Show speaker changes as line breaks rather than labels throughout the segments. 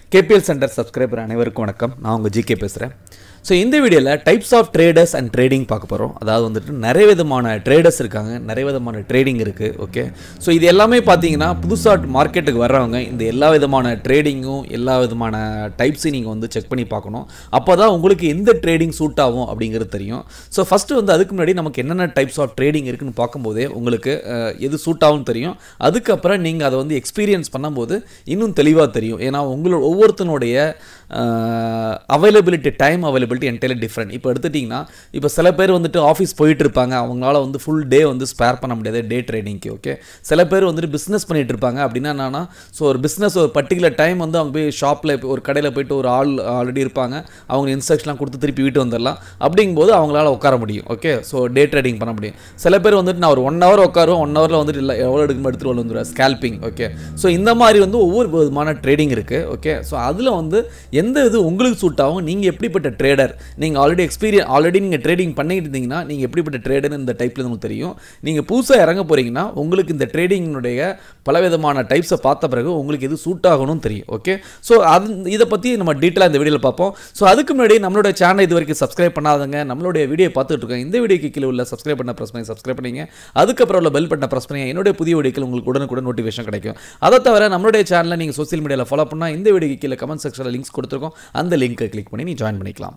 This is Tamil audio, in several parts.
கேபிஎல் சென்டர் சப்ஸ்கிரைபர் அனைவருக்கும் வணக்கம் நான் உங்கள் ஜிகே பேசுகிறேன் ஸோ இந்த வீடியோவில் types of traders and trading பார்க்க போகிறோம் அதாவது வந்துட்டு நிறைய விதமான ட்ரேடர்ஸ் இருக்காங்க நிறைய விதமான ட்ரேடிங் இருக்குது ஓகே ஸோ இது எல்லாமே பார்த்தீங்கன்னா புதுசாக மார்க்கெட்டுக்கு வர்றவங்க இந்த எல்லா விதமான ட்ரேடிங்கும் எல்லா விதமான டைப்ஸையும் நீங்கள் வந்து செக் பண்ணி பார்க்கணும் அப்போ தான் உங்களுக்கு எந்த ட்ரேடிங் சூட் ஆகும் அப்படிங்கிறது தெரியும் ஸோ ஃபஸ்ட்டு வந்து அதுக்கு முன்னாடி நமக்கு என்னென்ன டைப்ஸ் ஆஃப் ட்ரேடிங் இருக்குன்னு பார்க்கும்போதே உங்களுக்கு அஹ், எது சூட் ஆகும் தெரியும் அதுக்கப்புறம் நீங்கள் அதை வந்து எக்ஸ்பீரியன்ஸ் பண்ணும்போது இன்னும் தெளிவாக தெரியும் ஏன்னா உங்களோட ஒவ்வொருத்தனுடைய availability time availability entirely different இப்போ எடுத்துட்டிங்கன்னா இப்போ சில பேர் வந்துட்டு ஆஃபீஸ் போயிட்டு இருப்பாங்க அவங்களால வந்து ஃபுல் டே வந்து ஸ்பேர் பண்ண முடியாது டே ட்ரேடிங்க்கு ஓகே சில பேர் வந்துட்டு பிஸ்னஸ் பண்ணிட்டு இருப்பாங்க அப்படின்னா என்னன்னா ஸோ ஒரு பிஸ்னஸ் ஒரு பர்டிகுலர் டைம் வந்து அவங்க போய் ஷாப்பில் ஒரு கடையில் போயிட்டு ஒரு ஆள் ஆல்ரெடி இருப்பாங்க அவங்க இன்ஸ்ட்ரக்ஷன்லாம் கொடுத்து திருப்பி வீட்டு வந்துடலாம் அப்படிங்கும்போது அவங்களால உட்கார முடியும் ஓகே ஸோ டே ட்ரேடிங் பண்ண முடியும் சில பேர் வந்துட்டு நான் ஒரு ஒன் ஹவர் உட்காருவோம் ஒன் ஹவரில் வந்துட்டு இல்லை எவ்வளோ எடுக்கணும் எடுத்துகிட்டு வந்துடுவேன் ஸ்கேல்பிங் ஓகே ஸோ இந்த மாதிரி வந்து ஒவ்வொரு விதமான ட்ரேடிங் இருக்குது ஓகே ஸோ அதில் வந்து எந்த இது உங்களுக்கு சூட் ஆகும் நீங்கள் எப்படிப்பட்ட ட்ரேடர் நீங்கள் ஆல்ரெடி எக்ஸ்பீரியன் ஆல்ரெடி நீங்கள் ட்ரேடிங் பண்ணிட்டு இருந்தீங்கன்னா நீங்கள் எப்படிப்பட்ட ட்ரேடர் இந்த டைப்பில் உங்களுக்கு தெரியும் நீங்கள் புதுசாக இறங்க போகிறீங்கன்னா உங்களுக்கு இந்த ட்ரேடிங்கினுடைய பலவிதமான டைப்ஸை பார்த்த பிறகு உங்களுக்கு எது சூட் ஆகணும்னு தெரியும் ஓகே ஸோ அது இதை பற்றி நம்ம டீட்டெயிலாக இந்த வீடியோவில் பார்ப்போம் ஸோ அதுக்கு முன்னாடி நம்மளோட சேனல் இது வரைக்கும் சப்ஸ்கிரைப் பண்ணாதவங்க நம்மளுடைய வீடியோ பார்த்துட்டு இருக்கோம் இந்த வீடியோக்கு கீழே உள்ள சப்ஸ்கிரைப் பண்ண ப்ரெஸ் பண்ணி சப்ஸ்கிரைப் பண்ணிங்க அதுக்கப்புறம் உள்ள பெல் பட்டனை ப்ரெஸ் பண்ணி என்னுடைய புதிய வீடியோக்கள் உங்களுக்கு உடனுக்குடன் நோட்டிஃபிகேஷன் கிடைக்கும் அதை தவிர நம்மளுடைய சேனலை நீங்கள் சோஷியல் மீடியாவில் ஃபாலோ பண்ணால் இந்த வீடியோக்கு கீழே கமெண்ட் செக்ஷனில் லிங்க்ஸ் கொடுத்துருக்கோம் அந்த லிங்கை கிளிக் பண்ணி நீ ஜாயின் பண்ணிக்கலாம்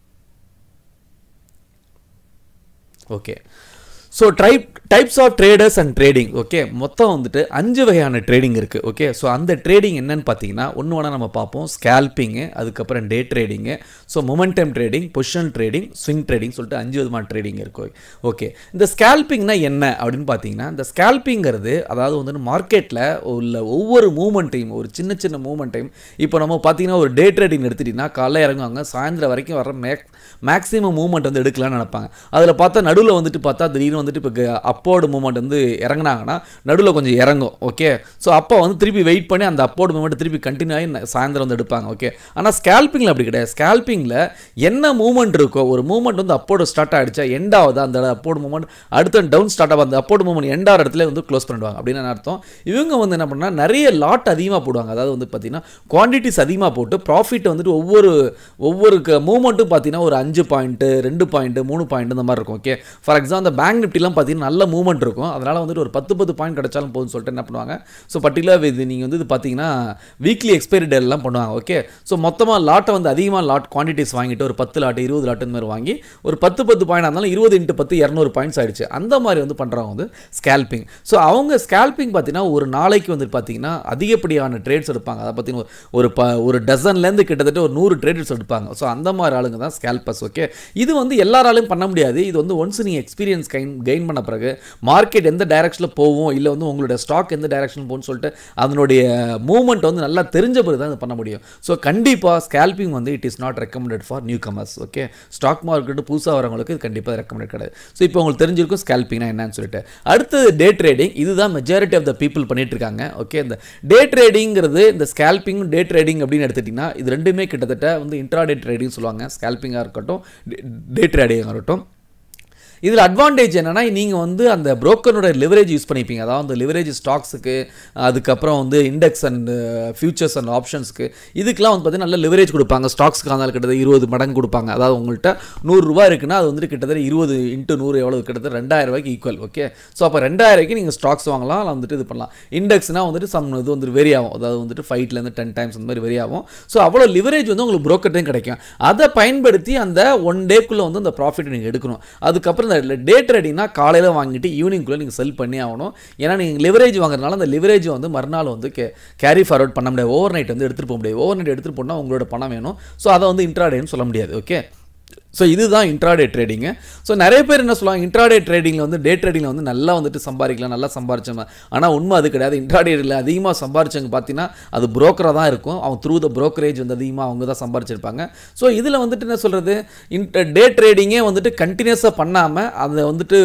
okay so type types of traders and trading okay மொத்தம் வந்துட்டு அஞ்சு வகையான ட்ரேடிங் இருக்குது ஓகே ஸோ அந்த ட்ரேடிங் என்னன்னு பார்த்தீங்கன்னா ஒன்று வேணால் நம்ம பார்ப்போம் ஸ்கேல்பிங்கு அதுக்கப்புறம் day trading so momentum trading position trading swing trading சொல்லிட்டு அஞ்சு விதமான ட்ரேடிங் இருக்கு ஓகே இந்த ஸ்கேல்பிங்னா என்ன அப்படின்னு பார்த்தீங்கன்னா இந்த ஸ்கேல்பிங்கிறது அதாவது வந்து மார்க்கெட்டில் உள்ள ஒவ்வொரு மூமெண்ட்டையும் ஒரு சின்ன சின்ன மூமெண்ட்டையும் இப்போ நம்ம பார்த்தீங்கன்னா ஒரு டே ட்ரேடிங் எடுத்துட்டிங்கன்னா காலைல இறங்குவாங்க சாயந்தரம் வரைக்கும் வர மேக் மேக்ஸிமம் மூவ்மெண்ட் வந்து எடுக்கலாம்னு நினைப்பாங்க அதில் பார்த்தா நடுவில் வந்துட்டு பார்த்தா திடீர்னு வந்துட்டு இப்போ அப்போர்டு மூவ்மெண்ட் வந்து இறங்குனாங்கன்னா நடுவில் கொஞ்சம் இறங்கும் ஓகே ஸோ அப்போ வந்து திருப்பி வெயிட் பண்ணி அந்த அப்போர்டு மூவ்மெண்ட் திருப்பி கண்டினியூ ஆகி ந- சாயந்தரம் வந்து எடுப்பாங்க ஓகே ஆனால் ஸ்கேல்பிங்கில் அப்படி கிடையாது ஸ்கேல்பிங்கில் என்ன மூவ்மெண்ட் இருக்கோ ஒரு மூவ்மெண்ட் வந்து அப்போர்டு ஸ்டார்ட் ஆகிடுச்சா எண்ட் ஆகுது அந்த அப்போர்டு மூவ்மெண்ட் அடுத்த டவுன் ஸ்டார்ட் ஆகும் அந்த அப்போர்டு மூவ்மெண்ட் எண்ட் ஆகிற இடத்துல வந்து க்ளோஸ் பண்ணிடுவாங்க அப்படின்னு என்ன அர்த்தம் இவங்க வந்து என்ன பண்ணால் நிறைய லாட் அதிகமாக போடுவாங்க அதாவது வந்து பார்த்தீங்கன்னா குவான்டிட்டிஸ் அதிகமாக போட்டு ப்ராஃபிட் வந்துட்டு ஒவ்வொரு ஒவ்வொரு மூவ்மெண்ட்டும் பார்த்தீங்கன்னா ஒரு அஞ்சு பாயிண்ட்டு ரெண்டு பாயிண்ட்டு மூணு பாயிண்ட் இந்த மாதிரி இருக்கும் ஓகே ஃபார் எக்ஸாம்பிள் அந்த பேங்க் நிஃப்டிலாம் பார்த்தீங்கன்னா நல்ல மூவ்மெண்ட் இருக்கும் அதனால் வந்துட்டு ஒரு பத்து பத்து பாயிண்ட் கிடைச்சாலும் போதும்னு சொல்லிட்டு என்ன பண்ணுவாங்க ஸோ பர்டிகுலர் இது நீங்கள் வந்து இது பார்த்தீங்கன்னா வீக்லி எக்ஸ்பைரி டேலாம் பண்ணுவாங்க ஓகே ஸோ மொத்தமாக லாட்டை வந்து அதிகமாக லாட் குவான்டிட்டிஸ் வாங்கிட்டு ஒரு பத்து லாட் இருபது லாட் இந்த மாதிரி வாங்கி ஒரு பத்து பத்து பாயிண்ட் இருந்தாலும் இருபது இன்ட்டு பத்து இரநூறு பாயிண்ட்ஸ் ஆயிடுச்சு அந்த மாதிரி வந்து பண்ணுறவங்க வந்து ஸ்கேல்பிங் ஸோ அவங்க ஸ்கேல்பிங் பார்த்தீங்கன்னா ஒரு நாளைக்கு வந்து பார்த்தீங்கன்னா அதிகப்படியான ட்ரேட்ஸ் எடுப்பாங்க அதை பார்த்தீங்கன்னா ஒரு ப ஒரு டசன்லேருந்து கிட்டத்தட்ட ஒரு நூறு ட்ரேடர்ஸ் எடுப்பாங்க ஸோ அந்த மாதிரி ஆளுங்க தான் ஸ்கேல்பஸ் ஓகே இது வந்து எல்லாராலையும் பண்ண முடியாது இது வந்து ஒன்ஸ் நீங்கள் எக்ஸ்பீரியன்ஸ் கைன் கெயின் பண்ண பிறகு மார்க்கெட் எந்த டைரக்ஷனில் போகும் இல்லை வந்து உங்களுடைய ஸ்டாக் எந்த டைரக்ஷன் போகும்னு சொல்லிட்டு அதனுடைய மூவ்மெண்ட் வந்து நல்லா தெரிஞ்ச பிறகு தான் இது பண்ண முடியும் ஸோ கண்டிப்பாக ஸ்கேல்பிங் வந்து it is not recommended for newcomers okay stock market புதுசாக வரவங்களுக்கு இது கண்டிப்பாக ரெக்கமெண்டட் கிடையாது ஸோ இப்போ உங்களுக்கு தெரிஞ்சிருக்கும் ஸ்கேல்பிங்னா என்னன்னு சொல்லிட்டு அடுத்தது டே ட்ரேடிங் இதுதான் மெஜாரிட்டி ஆஃப் த பீப்புள் பண்ணிட்டு இருக்காங்க ஓகே இந்த டே ட்ரேடிங்கிறது இந்த ஸ்கேல்பிங் டே ட்ரேடிங் அப்படின்னு எடுத்துட்டிங்கன்னா இது ரெண்டுமே கிட்டத்தட்ட வந்து இன்ட்ராடே ட்ரேடிங் சொல்லுவாங்க ஸ்கேல்பிங்காக இருக்கட்டும் டே ட்ரேடிங்காக இருக்கட்டும் இதில் அட்வான்டேஜ் என்னன்னா நீங்கள் வந்து அந்த புரோக்கரோட லிவரேஜ் யூஸ் பண்ணிப்பீங்க அதாவது அந்த லிவரேஜ் ஸ்டாக்ஸுக்கு அதுக்கப்புறம் வந்து இண்டெக்ஸ் அண்ட் ஃபியூச்சர்ஸ் அண்ட் ஆப்ஷன்ஸ்க்கு இதுக்கெல்லாம் வந்து பார்த்தீங்கன்னா நல்ல லிவரேஜ் கொடுப்பாங்க ஸ்டாக்ஸ்க்கு இருந்தாலும் கிட்டத்தட்ட இருபது மடங்கு கொடுப்பாங்க அதாவது உங்கள்கிட்ட நூறுரூவா இருக்குன்னா அது வந்துட்டு கிட்டத்தட்ட இருபது இன்ட்டு நூறு எவ்வளோ கிட்டத்தட்ட ரெண்டாயிரம் ரூபாய்க்கு ஈக்குவல் ஓகே ஸோ அப்போ ரெண்டாயிரம் ரூபாய்க்கு நீங்கள் ஸ்டாக்ஸ் வாங்கலாம் இல்லை வந்துட்டு இது பண்ணலாம் இண்டெக்ஸ்னால் வந்துட்டு சம் இது வந்து வெரி ஆகும் அதாவது வந்துட்டு ஃபைவ்லேருந்து டென் டைம்ஸ் அந்த மாதிரி வெரி ஆகும் ஸோ அவ்வளோ லிவரேஜ் வந்து உங்களுக்கு புரோக்கர்ட்டையும் கிடைக்கும் அதை பயன்படுத்தி அந்த ஒன் டேக்குள்ளே வந்து அந்த ப்ராஃபிட் நீங்கள் எடுக்கணும் அதுக்கப்புறம் இந்த டே ட்ரேடிங்னா காலையில் வாங்கிட்டு ஈவினிங்குள்ளே நீங்கள் செல் பண்ணி ஆகணும் ஏன்னா நீங்கள் லிவரேஜ் வாங்குறதுனால அந்த லிவரேஜ் வந்து மறுநாள் வந்து கே கேரி ஃபார்வர்ட் பண்ண முடியாது ஓவர் நைட் வந்து எடுத்துகிட்டு போக முடியாது ஓவர் நைட் எடுத்துகிட்டு போனால் உங்களோட பணம் வேணும் ஸோ அதை வந்து இன்ட்ராடேன்னு சொல்ல முடியாது ஓகே ஸோ இதுதான் இன்ட்ராடே ட்ரேடிங்கு ஸோ நிறைய பேர் என்ன சொல்லுவாங்க இன்ட்ராடே ட்ரேடிங்கில் வந்து டே ட்ரேடிங்கில் வந்து நல்லா வந்துட்டு சம்பாதிக்கலாம் நல்லா சம்பாரிச்சோம் ஆனால் உண்மை அது கிடையாது இன்ட்ராடேயில் அதிகமாக சம்பாரிச்சவங்க பார்த்தீங்கன்னா அது புரோக்கராக தான் இருக்கும் அவங்க த்ரூ த brokerage வந்து அதிகமாக அவங்க தான் சம்பாரிச்சிருப்பாங்க ஸோ இதில் வந்துட்டு என்ன சொல்கிறது இன்ட் டே ட்ரேடிங்கே வந்துட்டு கண்டினியூஸாக பண்ணாமல் அதை வந்துட்டு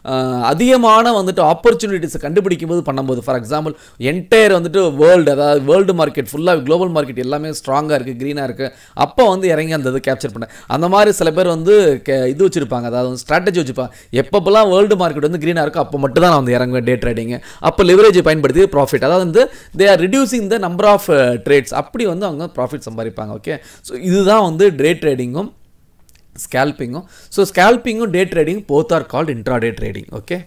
அஹ், அதிகமான வந்துட்டு ஆப்பர்ச்சுனிட்டிஸை கண்டுபிடிக்கும் போது பண்ணும்போது ஃபார் எக்ஸாம்பிள் என்டையர் வந்துட்டு வேர்ல்டு அதாவது வேர்ல்டு மார்க்கெட் ஃபுல்லாக குளோபல் மார்க்கெட் எல்லாமே ஸ்ட்ராங்காக இருக்குது க்ரீனாக இருக்குது அப்போ வந்து இறங்கி அந்த இது கேப்சர் பண்ண அந்த மாதிரி சில பேர் வந்து கே- இது வச்சுருப்பாங்க அதாவது ஸ்ட்ராட்டஜி வச்சுப்பாங்க எப்பப்பெல்லாம் வேர்ல்டு மார்க்கெட் வந்து க்ரீனாக இருக்கோ அப்போ மட்டும் தான் நான் வந்து இறங்குவேன் டே ட்ரேடிங் அப்போ லிவரேஜ் பயன்படுத்தி ப்ராஃபிட் அதாவது வந்து they are reducing the number of trades அப்படி வந்து அவங்க ப்ராஃபிட் சம்பாதிப்பாங்க ஓகே ஸோ இதுதான் வந்து டே ட்ரேடிங்கும் ஸ்கேல்பிங்கும் ஸோ ஸ்கேல்பிங்கும் day trading both are called intraday trading okay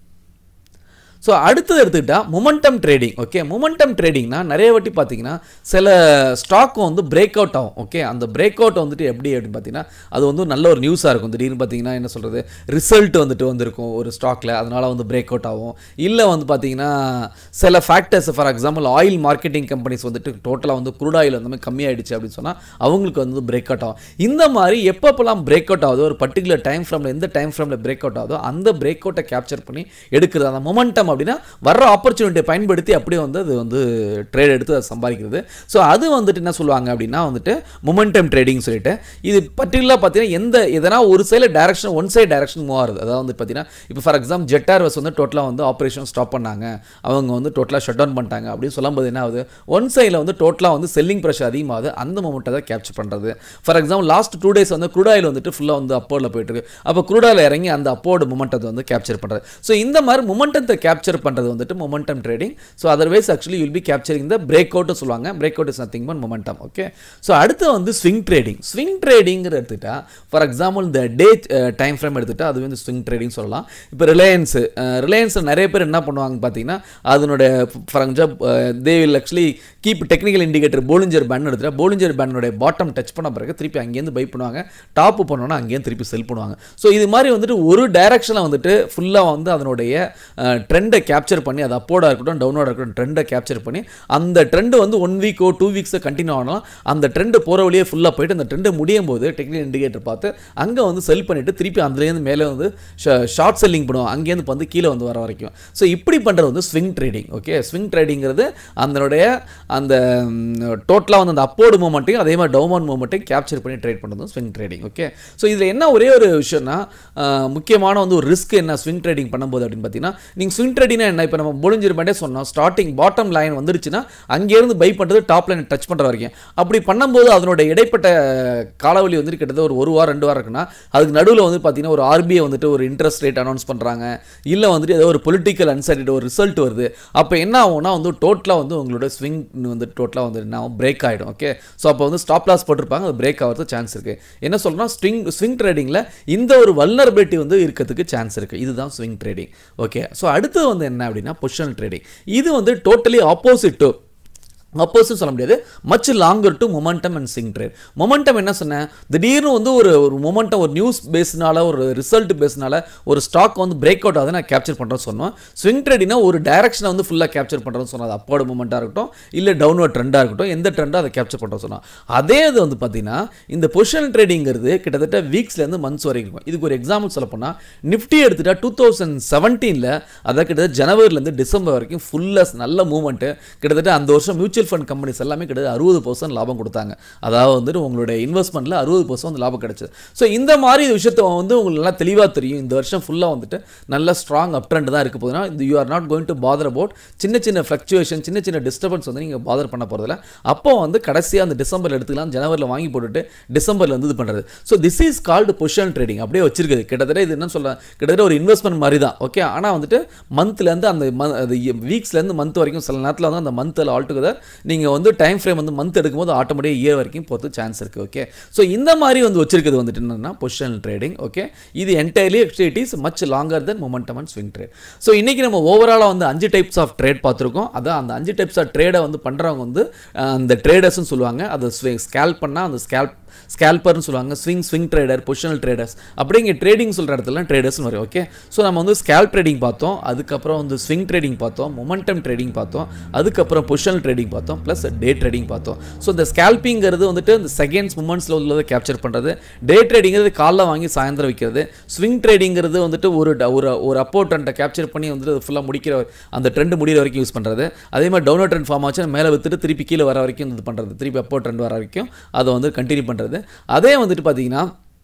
so அடுத்தது எடுத்துக்கிட்டா மொமெண்டம் ட்ரேடிங் ஓகே மொமெண்டம் ட்ரேடிங்னா நிறைய வாட்டி பார்த்தீங்கன்னா சில ஸ்டாக் வந்து பிரேக் அவுட் ஆகும் ஓகே அந்த பிரேக் அவுட் வந்துட்டு எப்படி அப்படின்னு பார்த்தீங்கன்னா அது வந்து நல்ல ஒரு நியூஸாக இருக்கும் திடீர்னு பார்த்தீங்கன்னா என்ன சொல்கிறது ரிசல்ட் வந்துட்டு வந்திருக்கும் ஒரு ஸ்டாக்கில் அதனால் வந்து பிரேக் அவுட் ஆகும் இல்லை வந்து பார்த்தீங்கன்னா சில factors for example oil marketing companies வந்துட்டு டோட்டலாக வந்து குரூட் ஆயில் வந்து கம்மியாயிடுச்சு அப்படின்னு சொன்னால் அவங்களுக்கு வந்து பிரேக் அவுட் ஆகும் இந்த மாதிரி எப்பப்பெல்லாம் பிரேக் அவுட் ஆகுதோ ஒரு பர்டிகுலர் டைம் ஃப்ரேமில் எந்த டைம் ஃப்ரேமில் பிரேக் அவுட் ஆகுதோ அந்த பிரேக் அவுட்டை கேப்சர் பண்ணி எடுக்கிறது அந்த மொமெண்டம் அப்படின்னா வர்ற ஆப்பர்ச்சுனிட்டியை பயன்படுத்தி அப்படியே வந்து அது வந்து ட்ரேட் எடுத்து அதை சம்பாதிக்கிறது ஸோ அது வந்துட்டு என்ன சொல்லுவாங்க அப்படின்னா வந்துட்டு மொமெண்டம் ட்ரேடிங் சொல்லிட்டு இது பர்டிகுலராக பார்த்தீங்கன்னா எந்த எதனா ஒரு சைடில் direction one side direction move ஆகுது அதாவது வந்து பார்த்தீங்கன்னா இப்போ ஃபார் எக்ஸாம்பிள் ஜெட் ஏர்வேஸ் வந்து டோட்டலாக வந்து ஆப்ரேஷன் ஸ்டாப் பண்ணாங்க அவங்க வந்து டோட்டலாக ஷட் டவுன் பண்ணிட்டாங்க அப்படின்னு சொல்லும்போது என்ன ஆகுது ஒன் சைடில் வந்து டோட்டலாக வந்து செல்லிங் ப்ரெஷர் அதிகமாகுது அந்த மொமெண்ட்டை தான் கேப்சர் பண்ணுறது for example last two days வந்து crude oil வந்துட்டு ஃபுல்லாக வந்து அப்போர்டில் போயிட்டு இருக்கு அப்போ crude oil இறங்கி அந்த அப்போர்டு மொமெண்டத்தை வந்து கேப்சர் பண்ணுறது ஸோ இந்த மாதிரி மொமெண்டத்தை கேப்சர் பண்ணுறது வந்துட்டு momentum trading so otherwise actually will be capturing the break out சொல்லுவாங்க break out is nothing but momentum okay so அடுத்து வந்து ஸ்விங் ட்ரேடிங் ஸ்விங் ட்ரேடிங்கிற எடுத்துட்டா ஃபார் எக்ஸாம்பிள் இந்த டே டைம் ஃப்ரேம் எடுத்துட்டா அது வந்து ஸ்விங் ட்ரேடிங் சொல்லலாம் இப்போ ரிலையன்ஸ் ரிலையன்ஸில் நிறைய பேர் என்ன பண்ணுவாங்க பார்த்தீங்கன்னா அதனுடைய for example they will actually keep technical indicator Bollinger band எடுத்துட்டா போலிஞ்சர் பேனுடைய பாட்டம் டச் பண்ண பிறகு திருப்பி அங்கேருந்து பை பண்ணுவாங்க டாப் பண்ணோன்னா அங்கேருந்து திருப்பி செல் பண்ணுவாங்க ஸோ இது மாதிரி வந்துட்டு ஒரு டைரக்ஷனில் வந்துட்டு ஃபுல்லாக வந்து அதனுடைய ட்ரெண்டை கேப்சர் பண்ணி அது அப்போடாக இருக்கட்டும் டவுனோட இருக்கட்டும் ட்ரெண்டை கேப்சர் பண்ணி அந்த ட்ரெண்டு வந்து ஒன் வீக்கோ டூ வீக்ஸோ கண்டினியூ ஆனாலும் அந்த ட்ரெண்டு போகிற வழியே ஃபுல்லாக போயிட்டு அந்த ட்ரெண்டு முடியும் போது டெக்னிக்கல் இண்டிகேட்டர் பார்த்து அங்கே வந்து செல் பண்ணிவிட்டு திருப்பி அதுலேருந்து மேலே வந்து ஷார்ட் செல்லிங் பண்ணுவோம் அங்கேருந்து வந்து கீழே வந்து வர வரைக்கும் ஸோ இப்படி பண்ணுறது வந்து ஸ்விங் ட்ரேடிங் ஓகே ஸ்விங் ட்ரேடிங்கிறது அதனுடைய அந்த டோட்டலாக வந்து அந்த அப்போர்டு மூமெண்ட்டையும் அதே மாதிரி டவுன் மூமெண்ட்டையும் கேப்சர் பண்ணி ட்ரேட் பண்ணுறது ஸ்விங் ட்ரேடிங் ஓகே ஸோ இதில் என்ன ஒரே ஒரு விஷயம்னா அஹ், முக்கியமான வந்து ஒரு ரிஸ்க் என்ன ஸ்விங் ட்ரேடிங் பண்ணும்போது அப்படின்னு பார்த்தீங்கன்னா நீங்கள் ஸ்விங் ட்ரேடிங்னா என்ன இப்போ நம்ம முடிஞ்சிருப்பாண்டே சொன்னோம் ஸ்டார்டிங் பாட்டம் லைன் வந்துருச்சுன்னா அங்கேருந்து பை பண்ணுறது டாப் லைன் டச் பண்ணுற வரைக்கும் அப்படி பண்ணும்போது அதனுடைய இடைப்பட்ட காலவழி வந்து கிட்டத்தட்ட ஒரு ஒரு வாரம் ரெண்டு வாரம் இருக்குன்னா அதுக்கு நடுவில் வந்து பார்த்தீங்கன்னா ஒரு ஆர்பிஐ வந்துட்டு ஒரு இன்ட்ரெஸ்ட் ரேட் அனௌன்ஸ் பண்ணுறாங்க இல்லை வந்துட்டு ஏதோ ஒரு பொலிட்டிக்கல் அன்சர்டிட்டி ஒரு ரிசல்ட் வருது அப்போ என்ன ஆகும்னா வந்து டோட்டலாக வந்து உங்களோட ஸ்விங் வந்து டோட்டலாக வந்து என்ன ஆகும் பிரேக் ஆகிடும் ஓகே ஸோ அப்போ வந்து ஸ்டாப் லாஸ் போட்டிருப்பாங்க அது பிரேக் ஆகிறது சான்ஸ் இருக்குது என்ன சொல்கிறோம்னா ஸ்விங் ஸ்விங் ட்ரேடிங்கில் இந்த ஒரு வல்னரபிலிட்டி வந்து இருக்கிறதுக்கு சான்ஸ் இருக்குது இதுதான் ஸ்விங் ட்ரேடிங் ஓகே ஸோ அடுத்தது வந்து என்ன அப்படின்னா பொசிஷனல் ட்ரேடிங் இது வந்து டோட்டலி ஆப்போசிட் டு அப்போஸ்னு சொல்ல முடியாது much longer to momentum and swing trade momentum என்ன சொன்னேன் திடீர்னு வந்து ஒரு ஒரு மொமெண்டம் ஒரு நியூஸ் பேஸ்னால ஒரு ரிசல்ட் பேஸ்னால ஒரு ஸ்டாக் வந்து பிரேக் அவுட் ஆகுது நான் கேப்சர் பண்ணுறேன்னு சொன்னோம் ஸ்விங் ட்ரேடினா ஒரு டைரக்ஷனை வந்து ஃபுல்லாக கேப்சர் பண்ணுறேன்னு சொன்னது அப்போட மூமெண்ட்டாக இருக்கட்டும் இல்லை டவுன்வர்ட் ட்ரெண்டாக இருக்கட்டும் எந்த ட்ரெண்டோ அதை கேப்சர் பண்ணுறோம் சொன்னோம் அதே இது வந்து பார்த்தீங்கன்னா இந்த பொசிஷன் ட்ரேடிங்கிறது கிட்டத்தட்ட வீக்ஸ்லேருந்து மந்த்ஸ் வரைக்கும் இருக்கும் இதுக்கு ஒரு எக்ஸாம்பிள் சொல்ல போனால் நிஃப்டி எடுத்துட்டா டூ தௌசண்ட் செவன்டீனில் அதாவது கிட்டத்தட்ட ஜனவரிலேருந்து டிசம்பர் வரைக்கும் ஃபுல்லாக நல்ல மூவ்மெண்ட்டு கிட்டத்தட்ட அந்த வருஷம் மியூச்சுவல் ஃபண்ட் கம்பெனிஸ் எல்லாமே கிட்டத்தட்ட அறுபது பர்சன்ட் லாபம் கொடுத்தாங்க அதாவது வந்துட்டு உங்களுடைய இன்வெஸ்ட்மெண்ட்டில் அறுபது பர்சன்ட் வந்து லாபம் கிடைச்சது ஸோ இந்த மாதிரி விஷயத்தை வந்து உங்களுக்கு நல்லா தெளிவாக தெரியும் இந்த வருஷம் ஃபுல்லாக வந்துட்டு நல்ல ஸ்ட்ராங் அப் ட்ரெண்ட் தான் இருக்க போதுன்னா இந்த you are not going to bother about சின்ன சின்ன ஃப்ளக்சுவேஷன் சின்ன சின்ன டிஸ்டர்பன்ஸ் வந்து நீங்கள் பாதர் பண்ண போகிறதில்ல அப்போ வந்து கடைசியாக அந்த டிசம்பரில் எடுத்துக்கலாம் ஜனவரியில் வாங்கி போட்டுட்டு டிசம்பரில் வந்து இது பண்ணுறது so this is called position trading அப்படியே வச்சிருக்குது கிட்டத்தட்ட இது என்ன சொல்ல கிட்டத்தட்ட ஒரு இன்வெஸ்ட்மெண்ட் மாதிரி தான் ஓகே ஆனால் வந்துட்டு மந்த்லேருந்து அந்த வீக்ஸ்லேருந்து மந்த் வரைக்கும் சில நேரத்தில் வந்து அந்த மந்தில் ஆல்டுகெதர் நீங்கள் வந்து டைம் ஃப்ரேம் வந்து மந்த் எடுக்கும்போது ஆட்டோமேட்டிக் இயர் வரைக்கும் போகிறது சான்ஸ் இருக்குது ஓகே ஸோ இந்த மாதிரி வந்து வச்சிருக்கிறது வந்துட்டு என்னன்னா பொசிஷனல் ட்ரேடிங் ஓகே இது entirely it is much longer then momentum and swing trade so இன்றைக்கி நம்ம ஓவராலாக வந்து அஞ்சு டைப்ஸ் ஆஃப் ட்ரேட் பார்த்துருக்கோம் அதான் அந்த அஞ்சு டைப்ஸ் ஆஃப் ட்ரேடை வந்து பண்ணுறவங்க வந்து அஹ், அந்த ட்ரேடர்ஸ்னு சொல்லுவாங்க அதை ஸ்கேல் பண்ணால் அந்த ஸ்கேல்ப் ஸ்கேல்பர்னு சொல்லுவாங்க swing swing trader positional traders அப்படிங்க ட்ரேடிங் சொல்கிற இடத்துல ட்ரேடர்ஸ்னு வரும் ஓகே ஸோ நம்ம வந்து ஸ்கேல்ப் ட்ரேடிங் பார்த்தோம் அதுக்கப்புறம் வந்து ஸ்விங் ட்ரேடிங் பார்த்தோம் மொமெண்டம் ட்ரேடிங் பார்த்தோம் அதுக்கப்புறம் பொசிஷனல் ட்ரேடிங் பார்த்தோம் ப்ளஸ் டே ட்ரேடிங் பார்த்தோம் ஸோ இந்த ஸ்கேல்பிங்கிறது வந்துட்டு இந்த செகண்ட்ஸ் மூமெண்ட்ஸில் உள்ளதை கேப்சர் பண்ணுறது டே ட்ரேடிங்கிறது காலைல வாங்கி சாயந்தரம் விற்கிறது ஸ்விங் ட்ரேடிங்கிறது வந்துட்டு ஒரு ட- ஒரு ஒரு அப்போ ட்ரெண்டை கேப்சர் பண்ணி வந்துட்டு ஃபுல்லாக முடிக்கிற அந்த ட்ரெண்ட் முடிகிற வரைக்கும் யூஸ் பண்ணுறது அதே மாதிரி டவுன்லோட் ட்ரெண்ட் ஃபார்ம் ஆச்சு மேலே வித்துட்டு திருப்பி கீழே வர வரைக்கும் இது பண்ணுறது திருப்பி அப்போ ட்ரெண்ட் வர வரைக்கும் அதை வந்து கண்டினியூ பண்ணுறது அதே வந்துட்டு பார்த்தீங்கன்னா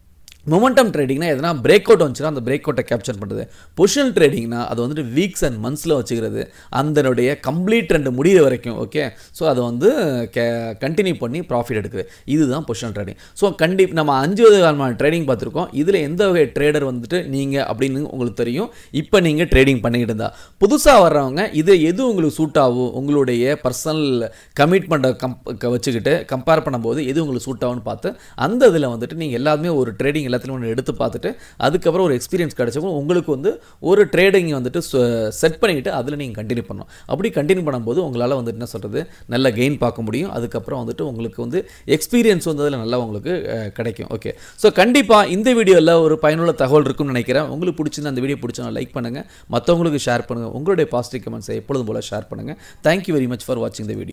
மொமெண்டம் ட்ரேடிங்னா எதனா பிரேக் அவுட் வந்துச்சுன்னா அந்த பிரேக் அவுட்டை கேப்சர் பண்ணுறது பொசிஷனல் ட்ரேடிங்னா அது வந்துட்டு வீக்ஸ் அண்ட் மந்த்ஸில் வச்சுக்கிறது அதனுடைய கம்ப்ளீட் ட்ரெண்ட் முடியிற வரைக்கும் ஓகே ஸோ அதை வந்து கே கண்டினியூ பண்ணி ப்ராஃபிட் எடுக்குது இதுதான் பொசிஷனல் ட்ரேடிங் ஸோ கண்டி நம்ம அஞ்சு விதமான ட்ரேடிங் பார்த்துருக்கோம் இதில் எந்த வகை ட்ரேடர் வந்துட்டு நீங்கள் அப்படின்னு உங்களுக்கு தெரியும் இப்போ நீங்கள் ட்ரேடிங் பண்ணிக்கிட்டு இருந்தா புதுசாக வர்றவங்க இது எது உங்களுக்கு சூட் ஆகும் உங்களுடைய பர்சனல் கமிட்மெண்ட்டை கம் வச்சுக்கிட்டு கம்பேர் பண்ணும்போது எது உங்களுக்கு சூட் ஆகும்னு பார்த்து அந்த இதில் வந்துட்டு நீங்கள் எல்லாமே ஒரு ட்ரேடிங் எல்லாத்துலையும் ஒன்று எடுத்து பார்த்துட்டு அதுக்கப்புறம் ஒரு எக்ஸ்பீரியன்ஸ் கிடச்சப்போ உங்களுக்கு வந்து ஒரு ட்ரேடிங் வந்துட்டு செட் பண்ணிக்கிட்டு அதில் நீங்கள் கண்டினியூ பண்ணணும் அப்படி கண்டினியூ பண்ணும்போது உங்களால் வந்துட்டு என்ன சொல்கிறது நல்ல கெயின் பார்க்க முடியும் அதுக்கப்புறம் வந்துட்டு உங்களுக்கு வந்து எக்ஸ்பீரியன்ஸ் வந்து அதில் நல்லா உங்களுக்கு அஹ், கிடைக்கும் ஓகே ஸோ கண்டிப்பாக இந்த வீடியோவில் ஒரு பயனுள்ள தகவல் இருக்கும்னு நினைக்கிறேன் உங்களுக்கு பிடிச்சிருந்தா அந்த வீடியோ பிடிச்சா லைக் பண்ணுங்கள் மற்றவங்களுக்கு ஷேர் பண்ணுங்கள் உங்களுடைய பாசிட்டிவ் கமெண்ட்ஸை எப்பொழுதும் போல் ஷேர் பண்ணுங்கள் தேங்க்யூ வெரி மச் ஃபார் வாட்சிங் த வீடியோ